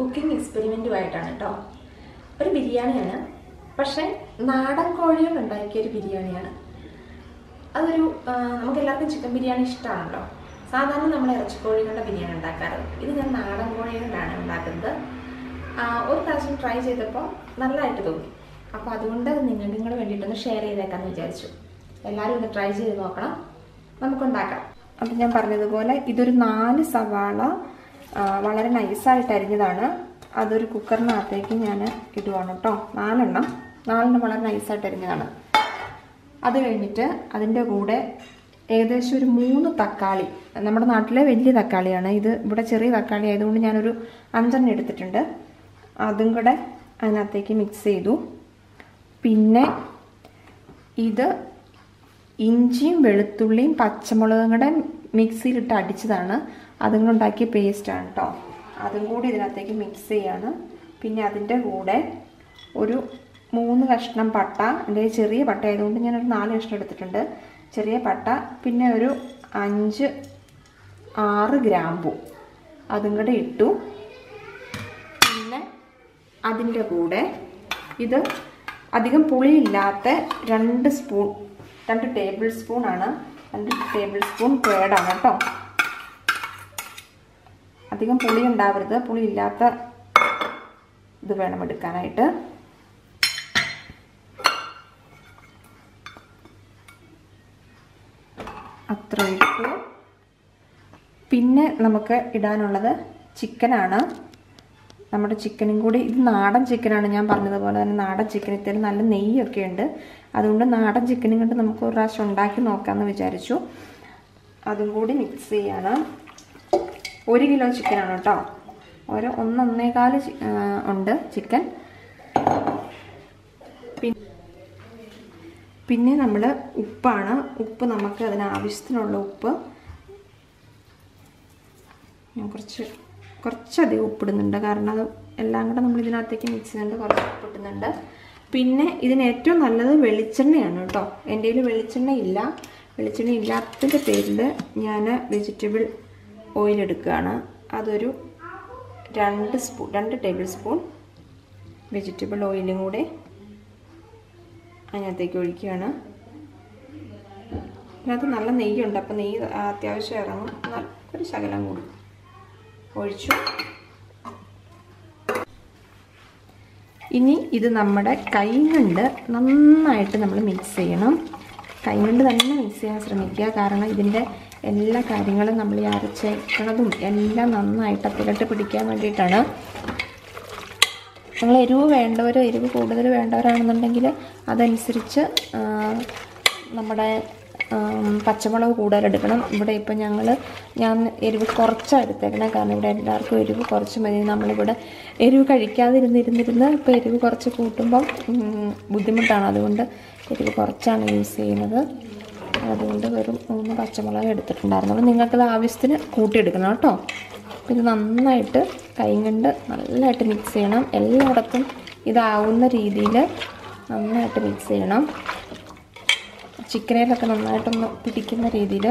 Cooking എക്സ്പെരിമെൻറ്റുമായിട്ടാണ് കേട്ടോ ഒരു ബിരിയാണിയാണ് പക്ഷേ നാടൻ കോഴികൾ ഉണ്ടാക്കിയ ഒരു ബിരിയാണിയാണ് അതൊരു ആ, നമുക്ക് എല്ലാവർക്കും ചിക്കൻ ബിരിയാണി ഇഷ്ടമാണല്ലോ സാധാരണ നമ്മൾ ഇറച്ചിക്കോഴികളുടെ ബിരിയാണി ഉണ്ടാക്കാറ് ഇത് ഞാൻ നാടൻ കോഴികളുടെ ഉണ്ടാക്കുന്നത് ആ, ഒരു പ്രാവശ്യം ട്രൈ ചെയ്തപ്പോൾ നല്ലതായിട്ട് തോന്നി അപ്പോൾ അതുകൊണ്ട് അത് നിങ്ങൾ നിങ്ങൾ വേണ്ടിയിട്ടൊന്ന് ഷെയർ ചെയ്തേക്കാമെന്ന് വിചാരിച്ചു എല്ലാവരും ഒന്ന് ട്രൈ ചെയ്ത് നോക്കണം നമുക്കുണ്ടാക്കാം അപ്പം ഞാൻ പറഞ്ഞതുപോലെ ഇതൊരു നാല് സവാള ആ, വളരെ നൈസായിട്ട് അരിഞ്ഞതാണ് അതൊരു കുക്കറിനകത്തേക്ക് ഞാൻ ഇടുവാണ് കേട്ടോ നാലെണ്ണം നാലെണ്ണം വളരെ നൈസായിട്ട് അരിഞ്ഞതാണ് അത് കഴിഞ്ഞിട്ട് അതിൻ്റെ കൂടെ ഏകദേശം ഒരു മൂന്ന് തക്കാളി നമ്മുടെ നാട്ടിലെ വലിയ തക്കാളിയാണ് ഇത് ഇവിടെ ചെറിയ തക്കാളി ആയതുകൊണ്ട് ഞാനൊരു അഞ്ചെണ്ണം എടുത്തിട്ടുണ്ട് അതും കൂടെ അതിനകത്തേക്ക് മിക്സ് ചെയ്തു പിന്നെ ഇത് ഇഞ്ചിയും വെളുത്തുള്ളിയും പച്ചമുളകും കൂടെ മിക്സിയിലിട്ട് അടിച്ചതാണ് അതും കൂടെ ഉണ്ടാക്കിയ പേസ്റ്റാണ് കേട്ടോ അതും കൂടി ഇതിനകത്തേക്ക് മിക്സ് ചെയ്യാണ് പിന്നെ അതിൻ്റെ കൂടെ ഒരു മൂന്ന് കഷ്ണം പട്ട എൻ്റെ കയ്യിൽ ചെറിയ പട്ട ആയതുകൊണ്ട് ഞാനൊരു നാല് കഷ്ണം എടുത്തിട്ടുണ്ട് ചെറിയ പട്ട പിന്നെ ഒരു അഞ്ച് ആറ് ഗ്രാമ്പു അതും കൂടെ ഇട്ടു പിന്നെ അതിൻ്റെ കൂടെ ഇത് അധികം പുളിയില്ലാത്ത രണ്ട് സ്പൂൺ രണ്ട് ടേബിൾ സ്പൂൺ ആണ് രണ്ട് ടേബിൾ സ്പൂൺ പേടാണ് കേട്ടോ അധികം പുളി ഉണ്ടാവരുത് പുളി ഇല്ലാത്ത ഇത് വേണം എടുക്കാനായിട്ട് അത്ര ഇട്ടു പിന്നെ നമുക്ക് ഇടാനുള്ളത് ചിക്കനാണ് നമ്മുടെ ചിക്കനും കൂടി ഇത് നാടൻ ചിക്കനാണ് ഞാൻ പറഞ്ഞതുപോലെ തന്നെ നാടൻ ചിക്കൻ ഇത്തിരി നല്ല നെയ്യൊക്കെ ഉണ്ട് അതുകൊണ്ട് നാടൻ ചിക്കനും കൊണ്ട് നമുക്ക് ഒരു പ്രാവശ്യം ഉണ്ടാക്കി നോക്കാമെന്ന് വിചാരിച്ചു അതും കൂടി മിക്സ് ചെയ്യാണ് ഒരു കിലോ ചിക്കനാണ് കേട്ടോ ഒരു ഒന്നൊന്നേകാല് ചി- ആ, ഉണ്ട് ചിക്കൻ പിന്നെ പിന്നെ നമ്മൾ ഉപ്പാണ് ഉപ്പ് നമുക്ക് അതിന് ആവശ്യത്തിനുള്ള ഉപ്പ് ഞാൻ കുറച്ച് കുറച്ചധികം ഉപ്പിടുന്നുണ്ട് കാരണം അത് എല്ലാം കൂടെ നമ്മൾ ഇതിനകത്തേക്ക് മിക്സ് ചെയ്യുന്നുണ്ട് കുറച്ച് ഉപ്പിടുന്നുണ്ട് പിന്നെ ഇതിന് ഏറ്റവും നല്ലത് വെളിച്ചെണ്ണയാണ് കേട്ടോ എൻ്റെ കയ്യിൽ വെളിച്ചെണ്ണ ഇല്ല വെളിച്ചെണ്ണ ഇല്ലാത്തതിൻ്റെ പേരിൽ ഞാൻ വെജിറ്റബിൾ ഓയിൽ എടുക്കുകയാണ് അതൊരു രണ്ട് സ്പൂൺ രണ്ട് ടേബിൾ സ്പൂൺ വെജിറ്റബിൾ ഓയിലും കൂടെ അതിനകത്തേക്ക് ഒഴിക്കുകയാണ് അതിനകത്ത് നല്ല നെയ്യുണ്ട് അപ്പോൾ നെയ്യ് അത്യാവശ്യം ഇറങ്ങും എന്നാൽ ഒരു ശകലം കൂടി ഒഴിച്ചു ഇനി ഇത് നമ്മുടെ കൈ കൊണ്ട് നന്നായിട്ട് നമ്മൾ മിക്സ് ചെയ്യണം കൈ കൊണ്ട് തന്നെ മിക്സ് ചെയ്യാൻ ശ്രമിക്കുക കാരണം ഇതിൻ്റെ എല്ലാ കാര്യങ്ങളും നമ്മൾ ഈ അരച്ചേക്കണതും എല്ലാം നന്നായിട്ട് അത്തിലിട്ട് പിടിക്കാൻ വേണ്ടിയിട്ടാണ് നിങ്ങൾ എരിവ് വേണ്ടവർ എരിവ് കൂടുതൽ വേണ്ടവരാണെന്നുണ്ടെങ്കിൽ അതനുസരിച്ച് ആ, നമ്മുടെ ആം, പച്ചമുളക് കൂടുതൽ എടുക്കണം ഇവിടെ ഇപ്പം ഞങ്ങൾ ഞാൻ എരിവ് കുറച്ചാണ് എടുത്തേക്കണേ കാരണം ഇവിടെ എല്ലാവർക്കും എരിവ് കുറച്ച് മതി നമ്മളിവിടെ എരിവ് കഴിക്കാതിരുന്നിരുന്നിരുന്ന് ഇപ്പോൾ എരിവ് കുറച്ച് കൂട്ടുമ്പം ഉം, ബുദ്ധിമുട്ടാണ് അതുകൊണ്ട് എരിവ് കുറച്ചാണ് യൂസ് ചെയ്യുന്നത് അതുകൊണ്ട് വെറും മൂന്ന് പച്ചമുളക് എടുത്തിട്ടുണ്ടായിരുന്നുള്ളൂ നിങ്ങൾക്കത് ആവശ്യത്തിന് കൂട്ടിയെടുക്കണം കേട്ടോ അപ്പോൾ ഇത് നന്നായിട്ട് കൈ കൊണ്ട് നല്ലതായിട്ട് മിക്സ് ചെയ്യണം എല്ലായിടത്തും ഇതാവുന്ന രീതിയിൽ നന്നായിട്ട് മിക്സ് ചെയ്യണം ചിക്കനിലൊക്കെ നന്നായിട്ടൊന്ന് പിടിക്കുന്ന രീതിയിൽ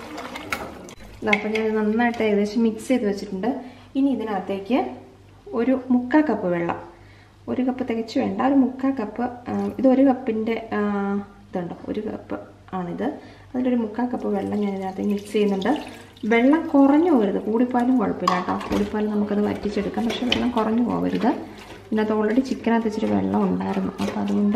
അപ്പോൾ ഞാൻ ഇത് നന്നായിട്ട് ഏകദേശം മിക്സ് ചെയ്ത് വെച്ചിട്ടുണ്ട് ഇനി ഇതിനകത്തേക്ക് ഒരു മുക്കാൽ കപ്പ് വെള്ളം ഒരു കപ്പ് തികച്ചു വേണ്ട ഒരു മുക്കാൽ കപ്പ് ആ, ഇത് ഒരു കപ്പിൻ്റെ ഇതുണ്ടോ ഒരു കപ്പ് ആണിത് അതിലൊരു മുക്കാൽ കപ്പ് വെള്ളം ഞാൻ ഇതിനകത്ത് മിക്സ് ചെയ്യുന്നുണ്ട് വെള്ളം കുറഞ്ഞു പോകരുത് കൂടിപ്പോയാലും കുഴപ്പമില്ല കേട്ടോ കൂടിപ്പോയാലും നമുക്കത് വറ്റിച്ചെടുക്കാം പക്ഷേ വെള്ളം കുറഞ്ഞു പോകരുത് ഇതിനകത്ത് ഓൾറെഡി ചിക്കനകത്ത് ഇച്ചിരി വെള്ളം ഉണ്ടായിരുന്നു അപ്പോൾ അതുകൊണ്ട്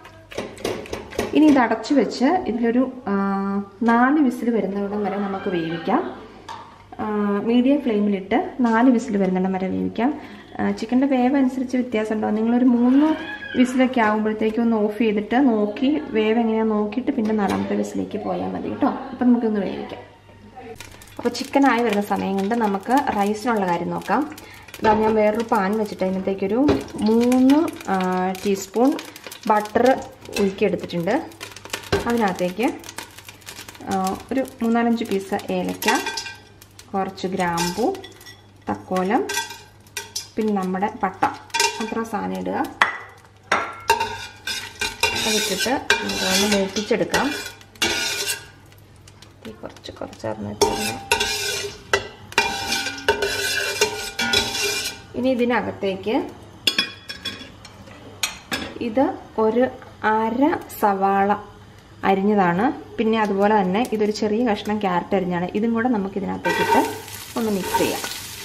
ഇനി ഇത് അടച്ചു വെച്ച് ഇതിലൊരു ആ, നാല് വിസിൽ വരുന്നിടം വരെ നമുക്ക് വേവിക്കാം മീഡിയം ഫ്ലെയിമിലിട്ട് നാല് വിസിൽ വരുന്നിടം വരെ വേവിക്കാം ചിക്കൻ്റെ വേവ് അനുസരിച്ച് വ്യത്യാസം ഉണ്ടാവും നിങ്ങളൊരു മൂന്ന് വിസിലൊക്കെ ആകുമ്പോഴത്തേക്കും ഒന്ന് ഓഫ് ചെയ്തിട്ട് നോക്കി വേവ് എങ്ങനെയാണെന്ന് നോക്കിയിട്ട് പിന്നെ നാലാമത്തെ വിസിലേക്ക് പോയാൽ മതി കേട്ടോ അപ്പം നമുക്കൊന്ന് വേവിക്കാം അപ്പോൾ ചിക്കൻ ആയി വരുന്ന സമയം കൊണ്ട് നമുക്ക് റൈസിനുള്ള കാര്യം നോക്കാം ഇതാ ഞാൻ വേറൊരു പാൻ വെച്ചിട്ട് അതിനകത്തേക്കൊരു മൂന്ന് ആ, ടീസ്പൂൺ ബട്ടർ ഉരുക്കിയെടുത്തിട്ടുണ്ട് അതിനകത്തേക്ക് ആ, ഒരു മൂന്നാലഞ്ച് പീസ് ഏലക്ക കുറച്ച് ഗ്രാമ്പു തക്കോലം പിന്നെ നമ്മുടെ പട്ട അത്ര സാധനം ഇടുക അതിട്ടിട്ട് ഒന്ന് മൂപ്പിച്ചെടുക്കാം തീ കുറച്ച് കുറച്ച് അറിഞ്ഞിട്ട് ഇനി ഇതിനകത്തേക്ക് ഇത് ഒരു അര സവാള അരിഞ്ഞതാണ് പിന്നെ അതുപോലെ തന്നെ ഇതൊരു ചെറിയ കഷ്ണം ക്യാരറ്റ് അരിഞ്ഞാണ് ഇതും കൂടെ നമുക്ക് ഇതിനകത്തേക്കിട്ട് ഒന്ന് മിക്സ് ചെയ്യാം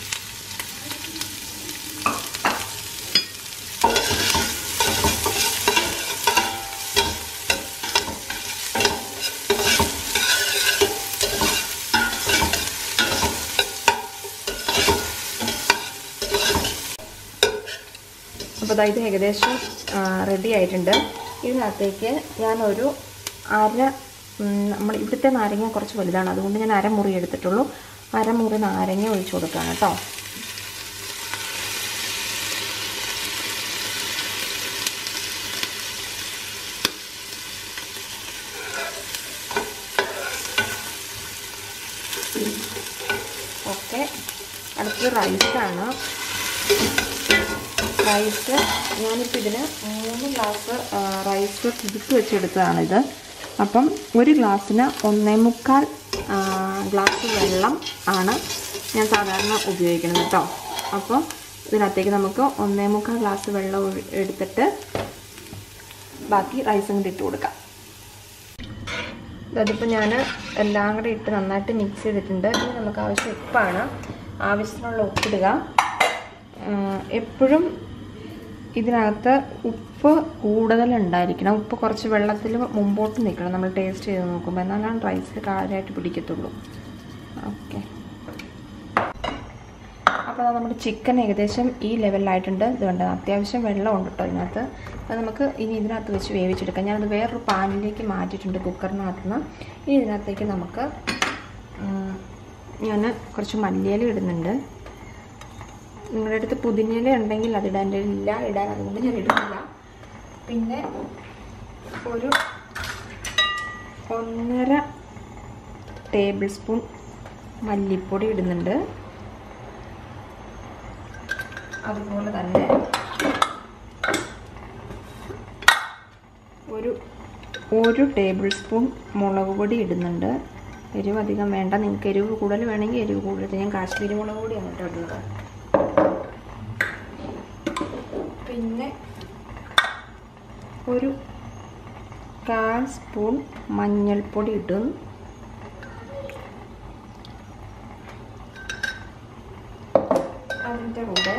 അപ്പോൾ അതായത് ഏകദേശം റെഡി ആയിട്ടുണ്ട് ഇതിനകത്തേക്ക് ഞാനൊരു അര നമ്മൾ ഇവിടുത്തെ നാരങ്ങ കുറച്ച് വലുതാണ് അതുകൊണ്ട് ഞാൻ അരമുറി എടുത്തിട്ടുള്ളൂ അരമുറി നാരങ്ങ ഒഴിച്ചു കൊടുക്കുകയാണ് കേട്ടോ ഓക്കെ അടുത്തത് റൈസാണ് റൈസ് ഞാനിപ്പോൾ ഇതിന് മൂന്ന് ഗ്ലാസ് റൈസ് കുതിർത്ത് വെച്ചെടുത്തതാണിത് അപ്പം ഒരു ഗ്ലാസ്സിന് ഒന്നേ മുക്കാൽ ഗ്ലാസ് വെള്ളം ആണ് ഞാൻ സാധാരണ ഉപയോഗിക്കുന്നത് കേട്ടോ അപ്പോൾ ഇതിനകത്തേക്ക് നമുക്ക് ഒന്നേ മുക്കാൽ ഗ്ലാസ് വെള്ളം എടുത്തിട്ട് ബാക്കി റൈസും കൂടി ഇട്ട് കൊടുക്കാം അതിപ്പോൾ ഞാൻ എല്ലാം കൂടി ഇട്ട് നന്നായിട്ട് മിക്സ് ചെയ്തിട്ടുണ്ട് ഇനി നമുക്ക് ആവശ്യം ഉപ്പാണ് ആവശ്യത്തിനുള്ള ഉപ്പിടുക എപ്പോഴും ഇതിനകത്ത് ഉപ്പ് കൂടുതലുണ്ടായിരിക്കണം ഉപ്പ് കുറച്ച് വെള്ളത്തിൽ മുമ്പോട്ട് നിൽക്കണം നമ്മൾ ടേസ്റ്റ് ചെയ്ത് നോക്കുമ്പോൾ എന്നാലാണ് റൈസിൽ കാര്യമായിട്ട് പിടിക്കത്തുള്ളൂ ഓക്കെ അപ്പോൾ നമ്മുടെ ചിക്കൻ ഏകദേശം ഈ ലെവലിലായിട്ടുണ്ട് ഇതുകൊണ്ട് അത്യാവശ്യം വെള്ളം ഉണ്ട് കേട്ടോ ഇതിനകത്ത് അത് നമുക്ക് ഇനി ഇതിനകത്ത് വെച്ച് വേവിച്ചെടുക്കാം ഞാനത് വേറൊരു പാനിലേക്ക് മാറ്റിയിട്ടുണ്ട് കുക്കറിനകത്ത് നിന്ന് ഇനി ഇതിനകത്തേക്ക് നമുക്ക് ഞാൻ കുറച്ച് മല്ലിയില ഇടുന്നുണ്ട് നിങ്ങളുടെ അടുത്ത് പുതിനയില ഉണ്ടെങ്കിൽ അത് ഇടാൻ ഇല്ല ഇടാൻ അതുകൊണ്ട് ഞാൻ ഇടുന്നില്ല പിന്നെ ഒരു ഒന്നര ടേബിൾ സ്പൂൺ മല്ലിപ്പൊടി ഇടുന്നുണ്ട് അതുപോലെ തന്നെ ഒരു ഒരു ടേബിൾ സ്പൂൺ മുളക് പൊടി ഇടുന്നുണ്ട് എരിവ് അധികം വേണ്ട നിങ്ങൾക്ക് എരിവ് കൂടുതൽ വേണമെങ്കിൽ എരിവ് കൂടുതൽ ഞാൻ കാശ്മീരി മുളക് പൊടിയാണ് കേട്ടോ ഇടുന്നത് പിന്നെ ഒരു കാൽ സ്പൂൺ മഞ്ഞൾപ്പൊടി ഇടും അതിൻ്റെ കൂടെ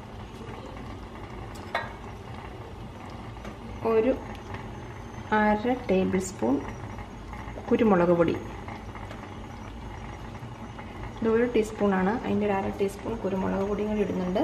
ഒരു അര ടേബിൾ സ്പൂൺ കുരുമുളക് പൊടി ഇത് ഒരു ടീസ്പൂണാണ് അതിൻ്റെ ഒരു അര ടീസ്പൂൺ കുരുമുളക് പൊടിയും കൂടി ഇടുന്നുണ്ട്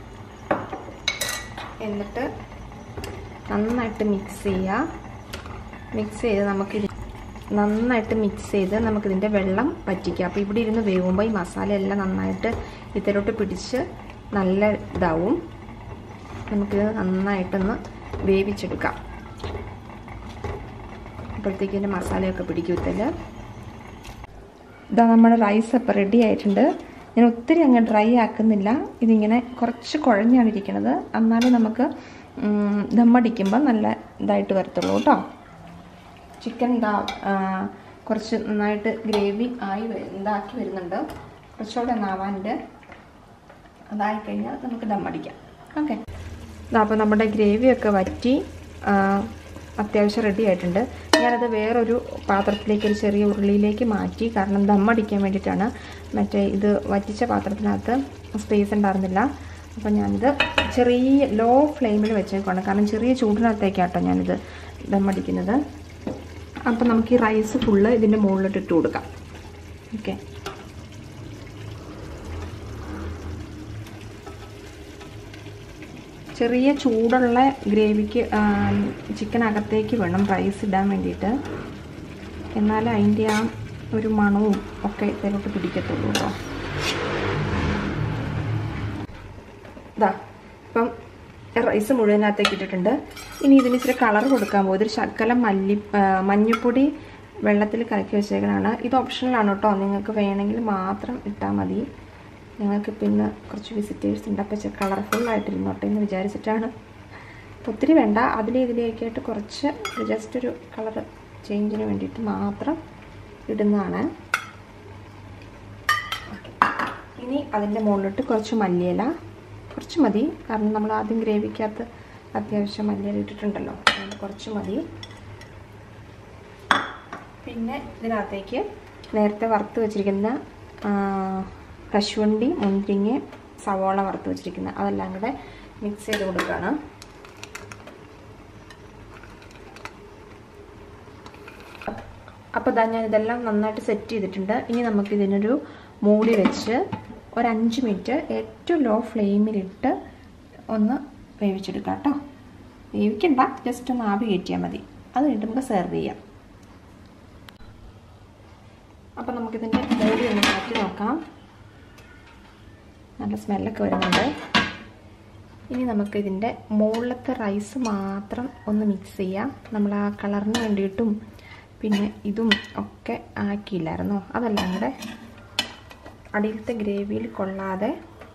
എന്നിട്ട് നന്നായിട്ട് മിക്സ് ചെയ്യുക മിക്സ് ചെയ്ത് നമുക്ക് നന്നായിട്ട് മിക്സ് ചെയ്ത് നമുക്കിതിൻ്റെ വെള്ളം പറ്റിക്കുക അപ്പോൾ ഇവിടെ ഇരുന്ന് വേവുമ്പോൾ ഈ മസാല എല്ലാം നന്നായിട്ട് ഇതിലോട്ട് പിടിച്ച് നല്ല ഇതാവും നമുക്കിത് നന്നായിട്ടൊന്ന് വേവിച്ചെടുക്കാം അപ്പോഴത്തേക്ക് ഇതിൻ്റെ മസാലയൊക്കെ പിടിക്കും ഇതിൽ ഇതാ നമ്മുടെ റൈസ് അപ്പോൾ റെഡി ആയിട്ടുണ്ട് ഞാൻ ഒത്തിരി അങ്ങ് ഡ്രൈ ആക്കുന്നില്ല ഇതിങ്ങനെ കുറച്ച് കുഴഞ്ഞാണ് ഇരിക്കുന്നത് എന്നാലും നമുക്ക് ദമ്മടിക്കുമ്പോൾ നല്ല ഇതായിട്ട് വരത്തുള്ളൂ കേട്ടോ ചിക്കൻ ഇതാ കുറച്ച് നന്നായിട്ട് ഗ്രേവി ആയി ഇതാക്കി വരുന്നുണ്ട് കുറച്ചുകൂടെ ഒന്നാവാനുണ്ട് അതായി കഴിഞ്ഞാൽ നമുക്ക് ദമ്മടിക്കാം ഓക്കെ അപ്പോൾ നമ്മുടെ ഗ്രേവിയൊക്കെ വറ്റി അത്യാവശ്യം റെഡി ആയിട്ടുണ്ട് ഞാനത് വേറൊരു പാത്രത്തിലേക്ക് ഒരു ചെറിയ ഉരുളിയിലേക്ക് മാറ്റി കാരണം ദമ്മടിക്കാൻ വേണ്ടിയിട്ടാണ് മറ്റേ ഇത് വറ്റിച്ച പാത്രത്തിനകത്ത് സ്പേസ് ഉണ്ടായിരുന്നില്ല അപ്പോൾ ഞാനിത് ചെറിയ ലോ ഫ്ലെയിമിൽ വെച്ചേക്കാണ് കാരണം ചെറിയ ചൂടിനകത്തേക്കാട്ടോ ഞാനിത് ദമ്മടിക്കുന്നത് അപ്പോൾ നമുക്ക് ഈ റൈസ് ഫുള്ള് ഇതിൻ്റെ മുകളിലിട്ട് ഇട്ട് കൊടുക്കാം ഓക്കെ ചെറിയ ചൂടുള്ള ഗ്രേവിക്ക് ചിക്കൻ അകത്തേക്ക് വേണം റൈസ് ഇടാൻ വേണ്ടിയിട്ട് എന്നാൽ അതിൻ്റെ ആ ഒരു മണവും ഒക്കെ ഇതിലോട്ട് പിടിക്കത്തുള്ളൂ കേട്ടോ ഇതാ ഇപ്പം റൈസ് മുഴുവനകത്തേക്ക് ഇട്ടിട്ടുണ്ട് ഇനി ഇതിന് ഇച്ചിരി കളർ കൊടുക്കാൻ പോകും ഇതൊരു ശക്കലം മല്ലി മഞ്ഞൾപ്പൊടി വെള്ളത്തിൽ കലക്കി വെച്ചേക്കണതാണ് ഇത് ഓപ്ഷണലാണ് കേട്ടോ നിങ്ങൾക്ക് വേണമെങ്കിൽ മാത്രം ഇട്ടാൽ മതി ഞങ്ങൾക്ക് പിന്നെ കുറച്ച് വിസിറ്റേഴ്സ് ഉണ്ട് അപ്പോൾ കളർഫുൾ ആയിട്ടിരുന്നോട്ടെ എന്ന് വിചാരിച്ചിട്ടാണ് ഒത്തിരി വേണ്ട അതിലെ ഇതിലേക്ക് ആയിട്ട് കുറച്ച് ജസ്റ്റ് ഒരു കളർ ചേഞ്ചിന് വേണ്ടിയിട്ട് മാത്രം ഇടുന്നതാണ് ഇനി അതിൻ്റെ മുകളിലോട്ട് കുറച്ച് മല്ലിയില കുറച്ച് മതി കാരണം നമ്മൾ ആദ്യം ഗ്രേവിക്കകത്ത് അത്യാവശ്യം മല്ലിയില ഇട്ടിട്ടുണ്ടല്ലോ അതുകൊണ്ട് കുറച്ച് മതി പിന്നെ ഇതിനകത്തേക്ക് നേരത്തെ വറുത്ത് വെച്ചിരിക്കുന്ന ആ, കശുവണ്ടി മുന്തിരിങ്ങ സവോള വറുത്ത് വെച്ചിരിക്കുന്ന അതെല്ലാം കൂടെ മിക്സ് ചെയ്ത് കൊടുക്കുകയാണ് അപ്പോൾ ഇതാ ഞാൻ ഇതെല്ലാം നന്നായിട്ട് സെറ്റ് ചെയ്തിട്ടുണ്ട് ഇനി നമുക്ക് ഇതിനൊരു മൂടി വെച്ച് ഒരു അഞ്ച് മിനിറ്റ് ഏറ്റവും ലോ ഫ്ലെയിമിലിട്ട് ഒന്ന് വേവിച്ചെടുക്കാം കേട്ടോ വേവിക്കണ്ട ജസ്റ്റ് ഒന്ന് ആവി കയറ്റിയാൽ മതി അത് കഴിഞ്ഞിട്ട് നമുക്ക് സെർവ് ചെയ്യാം അപ്പം നമുക്കിതിൻ്റെ മൂടി ഒന്ന് മാറ്റി നോക്കാം നല്ല സ്മെല്ലൊക്കെ വരുന്നുണ്ട് ഇനി നമുക്ക് ഇതിൻ്റെ മുകളിലത്തെ റൈസ് മാത്രം ഒന്ന് മിക്സ് ചെയ്യാം നമ്മൾ ആ കളറിന് വേണ്ടിയിട്ടും പിന്നെ ഇതും ഒക്കെ ആക്കിയില്ലായിരുന്നോ അതെല്ലാം കൂടെ അടിയിലത്തെ ഗ്രേവിയിൽ കൊള്ളാതെ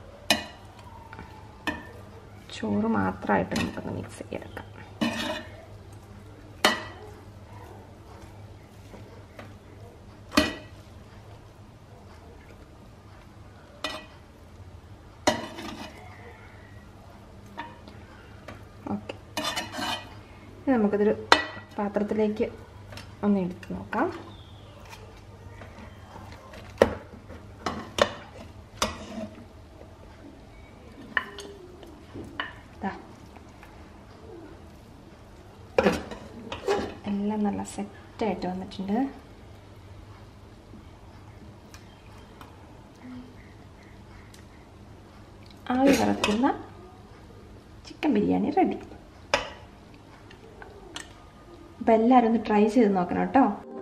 ചോറ് മാത്രമായിട്ട് നമുക്കൊന്ന് മിക്സ് ചെയ്തെടുക്കാം ഓക്കെ ഇനി നമുക്കിതൊരു പാത്രത്തിലേക്ക് ഒന്ന് എടുത്ത് നോക്കാം ദാ. എല്ലാം നല്ല സെറ്റായിട്ട് വന്നിട്ടുണ്ട് ആവി പറക്കുന്ന ചിക്കൻ ബിരിയാണി റെഡി അപ്പോൾ എല്ലാവരും ഒന്ന് ട്രൈ ചെയ്ത് നോക്കണം കേട്ടോ